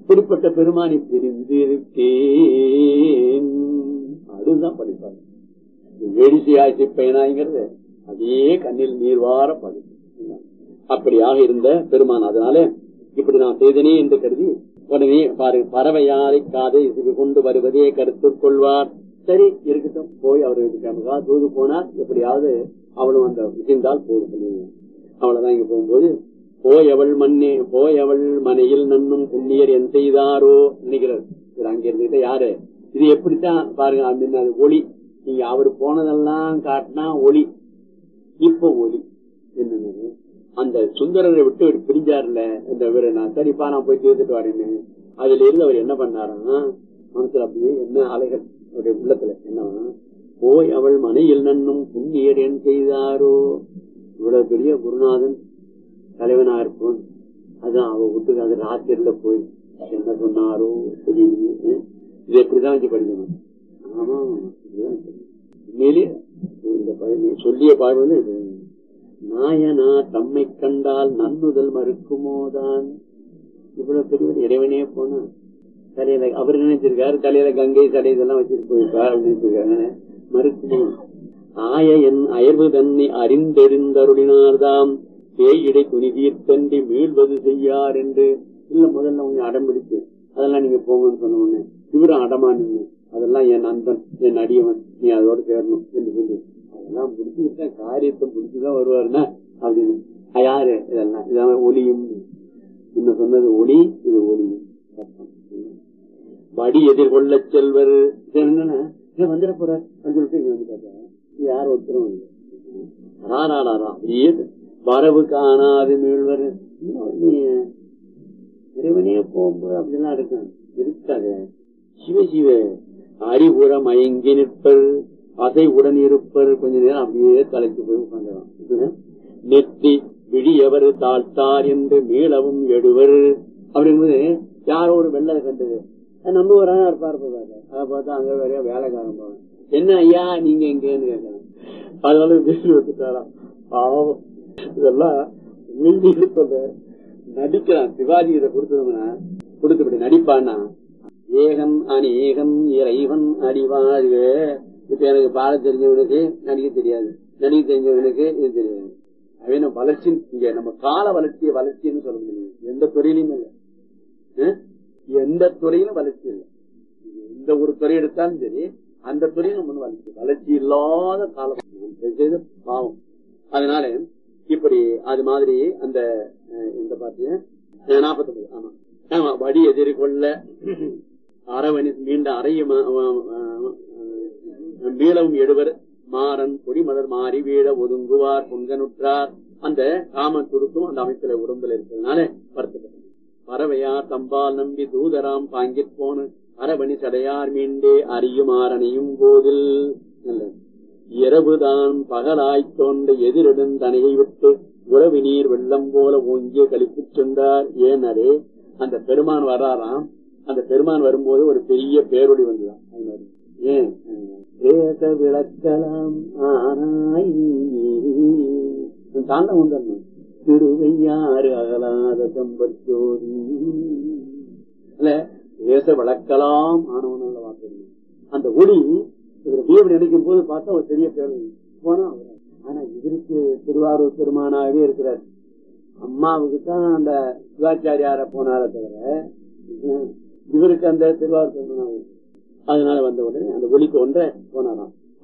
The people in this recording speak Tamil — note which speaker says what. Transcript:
Speaker 1: இப்படிப்பட்ட பெருமானி பிரிந்திருக்கேன் அதுதான் படிப்பாங்க வேடிசை ஆட்சி பயனாங்கிறது அதே கண்ணில் நீர்வார படி அப்படியாக இருந்த பெருமான் அதனால இப்படி நான் செய்தனே என்று கருதி உடனே பாரு பறவையாரை காதை இசைக்கு கொண்டு வருவதே கருத்துக் கொள்வார் சரி இருக்கட்டும் போய் அவருக்கு தூது போனார் எப்படியாவது அவளும் அந்த இசைந்தால் போதும் சொல்லுவீங்க அவ்வளவுதான் இங்க போகும்போது போயவள் மண்ணே போயவள் மனையில் நன்னும் புண்ணியர் என் செய்தாரோ நினைக்கிறார் சரி அங்க இருந்துட்டு யாரு இது எப்படித்தான் பாருங்க அந்த அது ஒளி நீங்க அவர் போனதெல்லாம் காட்டினா ஒளி இப்ப ஒளி என்னன்னு அந்த சுந்தரரை விட்டு அவர் பிரிஞ்சாருல இந்த இவரு நான் சரிப்பா நான் போய் தீர்த்துட்டு வரேன்னு அதுல இருந்து அவர் என்ன பண்ணாருன்னா மனசுல அப்படியே என்ன அலைகள் அவருடைய உள்ளத்துல என்ன போய் அவள் மனையில் நன்னும் புண்ணியர் என் செய்தாரோ இவ்வளவு பெரிய குருநாதன் தலைவனா இருப்போம் அதான் அவ விட்டு அது ராத்திரில போய் என்ன சொன்னாரோ தெரியுது இது எப்படிதான் வச்சு படிக்கணும் ஆமா உண்மையிலேயே இந்த பழனி சொல்லிய பாடு இது நாயனா தம்மை கண்டால் நன்னுதல் மறுக்குமோதான் இவ்வளவு பெரிய இறைவனே போனா தலையில அவர் நினைச்சிருக்காரு தலையில கங்கை தலை இதெல்லாம் வச்சுட்டு போயிருக்காரு நினைச்சிருக்காங்க மறுக்குமோ ஆய என் அயர்வு தன்னை அறிந்தெறிந்தருளினார்தாம் பேயிடை துணி தீர்த்தன்றி மீள்வது செய்யார் என்று இல்ல முதல்ல கொஞ்சம் அடம் பிடிச்சு அதெல்லாம் நீங்க போங்கன்னு சொன்ன உடனே இவரும் அடமா நின்று அதெல்லாம் என் நண்பன் என் அடியவன் நீ அதோட சேரணும் என்று சொல்லி அதெல்லாம் முடிச்சுக்கிட்ட காரியத்தை முடிச்சுதான் வருவாருன்னா அப்படின்னு யாரு இதெல்லாம் இதான் ஒளியும் முன்ன சொன்னது ஒளி இது ஒளி வடி எதிர்கொள்ள செல்வர் என்னன்னா வந்துட போறார் சொல்லிட்டு இங்க வந்துட்டாரு யார் ஒருத்தரும் ராராடாரா அப்படியே வரவு காணாது மீழ்வர் இறைவனே போகும்போது அப்படிலாம் இருக்கும் இருக்காது சிவ சிவ அறிவுற மயங்கி நிற்பர் அதை உடன் இருப்பர் கொஞ்ச நேரம் அப்படியே தலைக்கு போய் உட்காந்துடும் நெத்தி விழியவர் தாழ்த்தார் என்று மீளவும் எடுவர் அப்படிங்கும்போது யாரோ ஒரு வெள்ளை கண்டது நம்ம ஒரு இருப்பார் அதை பார்த்தா அங்க வேற வேலைக்காரன் போவாங்க என்ன ஐயா நீங்க எங்கன்னு கேட்கலாம் அதனால பேசி விட்டுட்டாராம் பாவம் இதெல்லாம் சொல்ல நடிக்கிறான் சிவாஜி இதை கொடுத்ததுன்னா கொடுத்தபடி நடிப்பான்னா ஏகன் அநேகன் இறைவன் அடிவாழ்க இப்ப எனக்கு பாட தெரிஞ்சவனுக்கு நடிக்க தெரியாது நடிக்க தெரிஞ்சவனுக்கு இது தெரியாது அவன் வளர்ச்சி இங்க நம்ம கால வளர்ச்சியை வளர்ச்சின்னு சொல்ல முடியும் எந்த துறையிலும் இல்லை எந்த துறையிலும் வளர்ச்சி இல்லை எந்த ஒரு துறை எடுத்தாலும் சரி அந்த துறையிலும் ஒண்ணு வளர்ச்சி வளர்ச்சி இல்லாத காலம் செய்த பாவம் அதனால இப்படி அது மாதிரி அந்த இந்த பாத்திய நாற்பத்தி ஒன்பது ஆமா ஆமா வடி எதிர்கொள்ள அரவணி மீண்ட அறையும் மீளவும் எடுவர் மாறன் கொடிமலர் மாறி வீழ ஒதுங்குவார் பொங்கனுற்றார் அந்த காம துருக்கும் அந்த அமைப்பில உடம்புல இருக்கிறதுனால வருத்தப்பட்டது பறவையார் தம்பால் நம்பி தூதராம் பாங்கிற் போன அரவணி சடையார் மீண்டே அறியுமாறனையும் போதில் இரவுதான் பகலாய்த் தோன்ற எதிரிடன் தனையை விட்டு உறவு நீர் வெள்ளம் போல ஓங்கிய கழிப்பு சென்றார் ஏனரே அந்த பெருமான் வர்றாராம் அந்த பெருமான் வரும்போது ஒரு பெரிய பேரொழி வந்துதான் ஏன் தேச விளக்கலாம் ஆனாய் தாண்ட உண்டணும் திருவையாறு அகலாத செம்பச்சோதி இல்ல தேச விளக்கலாம் ஆனவனால வார்த்தை அந்த ஒளி இவர் நினைக்கும் போது பார்த்தா ஒரு பெரிய பேரொழி போனா ஆனா இவருக்கு திருவாரூர் பெருமானாகவே இருக்கிறார் அம்மாவுக்கு தான் அந்த சிவாச்சாரியார போனார தவிர இவருக்கு அந்த திருவாரூர் பெருமானாக அதனால வந்த உடனே அந்த ஒளி தோன்ற போனாராம்